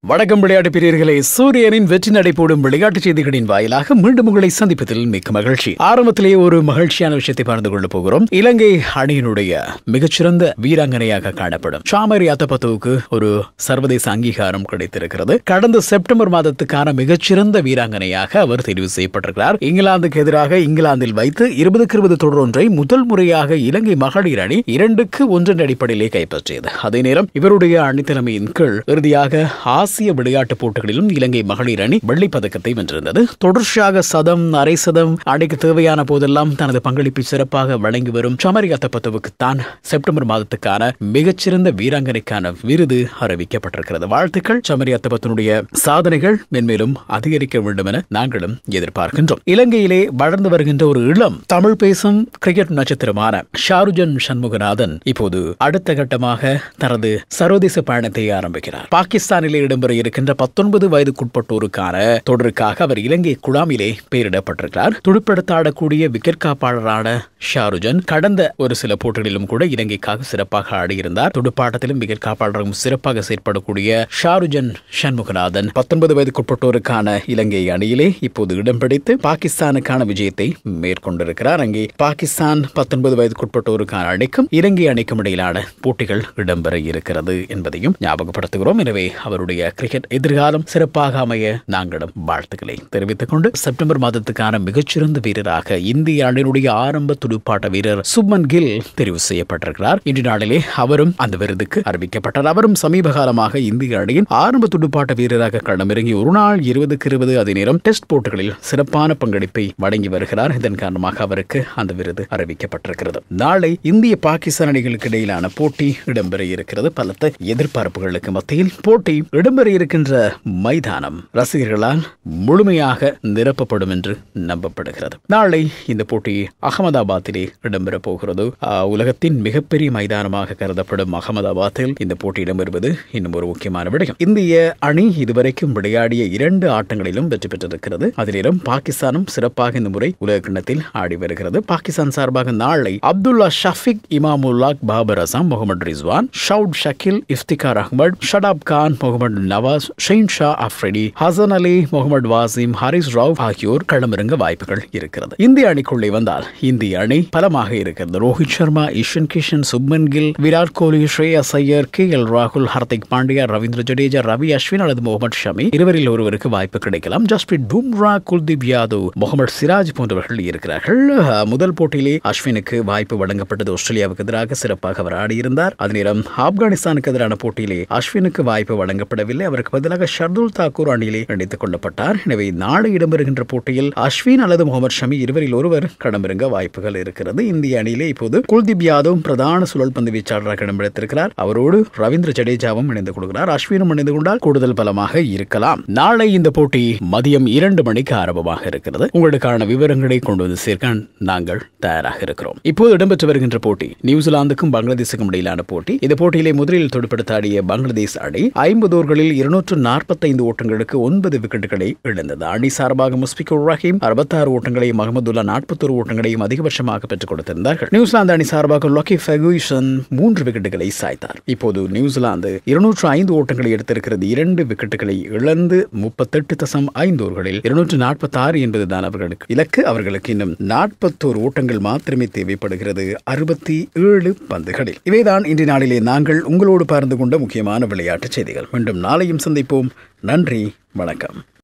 வணக்கம் விளையாட்டு பிரியர்களே சூரியனின் வெற்றி நடைபோடும் விளையாட்டுச் செய்திகளின் வாயிலாக மீண்டும் உங்களை சந்திப்பதில் மிக்க மகிழ்ச்சி ஆரம்பத்திலேயே ஒரு மகிழ்ச்சியான விஷயத்தை பகிர்ந்து கொள்ள போகிறோம் இலங்கை அணியினுடைய மிகச்சிறந்த வீராங்கனையாக காணப்படும் சாமரி அத்தபத்துவுக்கு ஒரு சர்வதேச அங்கீகாரம் கிடைத்திருக்கிறது கடந்த செப்டம்பர் மாதத்துக்கான மிகச்சிறந்த வீராங்கனையாக அவர் தெரிவு செய்யப்பட்டிருக்கிறார் இங்கிலாந்துக்கு எதிராக இங்கிலாந்தில் வைத்து இருபதுக்கு இருபது தொடர் ஒன்றை முதல் முறையாக இலங்கை மகளிர் அணி இரண்டுக்கு ஒன்றின் அடிப்படையிலே கைப்பற்றியது அதே நேரம் இவருடைய அணித்தலைமையின் கீழ் இறுதியாக ஆசிய விளையாட்டுப் போட்டிகளிலும் இலங்கை மகளிர் அணி வெள்ளிப் பதக்கத்தை வென்றிருந்தது தொடர்ச்சியாக சதம் அரை சதம் அணிக்கு தேவையான போதெல்லாம் தனது பங்களிப்பை சிறப்பாக வழங்கி வரும் சமரி அத்தப்பத்துவுக்கு தான் செப்டம்பர் மாதத்துக்கான மிகச்சிறந்த வீராங்கனைக்கான விருது அறிவிக்கப்பட்டிருக்கிறது வாழ்த்துக்கள் சமரி அத்தப்பத்தினுடைய சாதனைகள் மென்மேலும் அதிகரிக்க வேண்டும் என நாங்களும் எதிர்பார்க்கின்றோம் இலங்கையிலே வளர்ந்து வருகின்ற ஒரு இளம் தமிழ் பேசும் கிரிக்கெட் நட்சத்திரமான ஷாருஜன் சண்முகநாதன் இப்போது அடுத்த கட்டமாக தனது சர்வதேச பயணத்தை ஆரம்பிக்கிறார் பாகிஸ்தானிலே இடம்பெற இருக்கின்ற பத்தொன்பது வயதுக்குட்பட்டோருக்கான தொடருக்காக அவர் இலங்கை குழாமிலே பெயரிடப்பட்டிருக்கிறார் துடுப்படுத்த ஆடக்கூடிய விக்கெட் காப்பாளரான ஷாருஜன் கடந்த ஒரு சில போட்டிகளிலும் கூட இலங்கைக்காக சிறப்பாக ஆடியிருந்தார் துடுப்பாட்டத்திலும் விக்கெட் காப்பாளரும் சிறப்பாக செயற்படக்கூடிய ஷாருஜன் சண்முகநாதன் பத்தொன்பது வயதுக்குட்பட்டோருக்கான இலங்கை அணியிலே இப்போது இடம் பிடித்து பாகிஸ்தானுக்கான விஜயத்தை மேற்கொண்டிருக்கிறார் அங்கே பாகிஸ்தான் பத்தொன்பது வயதுக்குட்பட்டோருக்கான அணிக்கும் இலங்கை அணிக்கும் இடையிலான போட்டிகள் இடம்பெற இருக்கிறது என்பதையும் ஞாபகப்படுத்துகிறோம் எனவே அவருடைய கிரிக்கெட் எதிர்காலம் சிறப்பாக அமைய நாங்களும் வாழ்த்துக்களை தெரிவித்துக் கொண்டு செப்டம்பர் மாதத்துக்கான மிகச்சிறந்த வீரராக இந்திய அணியினுடைய ஆரம்ப துடுப்பாட்ட வீரர் சுப்மன் கில் தெரிவு செய்யப்பட்டிருக்கிறார் இன்று நாளிலே அவரும் அந்த விருதுக்கு அறிவிக்கப்பட்டார் அவரும் சமீப காலமாக இந்திய அணியின் ஆரம்ப துடுப்பாட்ட வீரராக களமிறங்கி ஒரு நாள் இருபதுக்கு இருபது அதே நேரம் டெஸ்ட் போட்டிகளில் சிறப்பான பங்களிப்பை வழங்கி வருகிறார் இதன் காரணமாக அவருக்கு அந்த விருது அறிவிக்கப்பட்டிருக்கிறது நாளை இந்திய பாகிஸ்தான் அணிகளுக்கு இடையிலான போட்டி இடம்பெற இருக்கிறது பலத்த எதிர்பார்ப்புகளுக்கு மத்தியில் போட்டி இடம்பெற இருக்கின்ற மைதானம் ரசிகர்களால் முழுமையாக நிரப்பப்படும் என்று நம்பப்படுகிறது நாளை இந்த போட்டி அகமதாபாத்திலே இடம்பெற போகிறது ஆஹ், உலகத்தின் மிகப்பெரிய மைதானமாக கருதப்படும் அகமதாபாத்தில் இந்த போட்டி இடம்பெறுவது இன்னும் ஒரு முக்கியமான விடயம் இந்திய அணி இதுவரைக்கும் விளையாடிய இரண்டு ஆட்டங்களிலும் வெற்றி பெற்றிருக்கிறது அதிலும் பாகிஸ்தானும் சிறப்பாக இந்த முறை உலக கிண்ணத்தில் ஆடி வருகிறது பாகிஸ்தான் சார்பாக நாளை அப்துல்லா ஷஃபிக் இமாமுல்லாக் பாபர் அசாம் முகமது ரிஸ்வான் ஷவுட் ஷக்கில் இஃப்திகார் அஹ்மத் ஷடாப் கான் முகமது நவாஸ் ஷெயின் ஷா அஃப்ரிடி ஹசன் அலி முகமது வாசிம் ஹரிஸ் ராவ் ஆகியோர் களமிறங்க வாய்ப்புகள் இருக்கிறது இந்திய அணிக்குள்ளே வந்தால் இந்திய அணி பலமாக இருக்கிறது ரோஹித் சர்மா இஷன் கிஷன் சுப்மன் கில் விராட் கோலி ஸ்ரேயஸ் ஐயர் கே எல் ராகுல் ஹர்திக் பாண்டியா ரவீந்திர ஜடேஜா ரவி அஸ்வின் அல்லது முகமது ஷமி இருவரில் ஒருவருக்கு வாய்ப்பு கிடைக்கலாம் ஜஸ்பிரிட் பும்ரா குல்தீப் யாதவ் முகமது சிராஜ் போன்றவர்கள் இருக்கிறார்கள் அஹ், முதல் போட்டியிலே அஸ்வினுக்கு வாய்ப்பு வழங்கப்பட்டது ஆஸ்திரேலியாவுக்கு எதிராக சிறப்பாக அவர் ஆடியிருந்தார் அதே நேரம் ஆப்கானிஸ்தானுக்கு எதிரான போட்டியிலே அஸ்வினுக்கு வாய்ப்பு வழங்கப்படவில்லை அவருக்கு பதிலாக ஷர்துல் தாக்கூர் அணியிலே இணைத்துக் கொள்ளப்பட்டார் எனவே நாளை இடம்பெறுகின்ற போட்டியில் அஸ்வின் அல்லது முகமது ஷமி இருவரில் ஒருவர் களமிறங்க வாய்ப்புகள் இருக்கிறது இந்திய அணியிலே இப்போது குல்தீப் யாதவ் பிரதான சுழல் பந்து வீச்சாளராக இடம்பெடுத்திருக்கிறார் அவரோடு ரவீந்திர ஜடேஜாவும் இணைந்து கொள்கிறார் அஸ்வினும் இணைந்து கொண்டால் கூடுதல் பலமாக இருக்கலாம் நாளை இந்த போட்டி மதியம் இரண்டு மணிக்கு ஆரம்பமாக இருக்கிறது உங்களுக்கான விவரங்களை கொண்டு வந்து சேர்க்க நாங்கள் தயாராக இருக்கிறோம் இப்போது இடம்பெற்று வருகின்ற போட்டி நியூசிலாந்துக்கும் பங்களாதேஷுக்கும் இடையிலான போட்டி இந்த போட்டியிலே முதலில் துடுப்படுத்த ஆடிய பங்களாதேஷ் அணி ஐம்பது ஓவர்களில் இருநூற்று நாற்பத்தைந்து ஓட்டங்களுக்கு ஒன்பது விக்கெட்டுகளை இழந்தது அணி சார்பாக முஸ்பிகுர் ரஹீம் அறுபத்தாறு ஓட்டங்களையும் அகமதுல்லா நாற்பத்தொரு ஓட்டங்களையும் அதிகபட்சமாக பெற்றுக் கொடுத்திருந்தார்கள் நியூசிலாந்து அணி சார்பாக லொக்கி ஃபெகுயிசன் மூன்று விக்கெட்டுகளை சாய்த்தார் இப்போது நியூசிலாந்து இருநூற்று ஐந்து ஓட்டங்களை எடுத்திருக்கிறது இரண்டு விக்கெட்டுகளை இழந்து முப்பத்தெட்டு தசம் ஐந்து ஓவர்களில் இருநூற்று நாற்பத்தாறு என்பதுதான் அவர்களுக்கு இலக்கு அவர்களுக்கு இன்னும் நாற்பத்தோரு ஓட்டங்கள் மாத்திரமே தேவைப்படுகிறது அறுபத்தி ஏழு பந்துகளில் இவைதான் இன்றைய நாளிலே நாங்கள் உங்களோடு பகிர்ந்து கொண்ட முக்கியமான விளையாட்டுச் செய்திகள் மீண்டும் நாளையும் சந்திப்போம் நன்றி வணக்கம்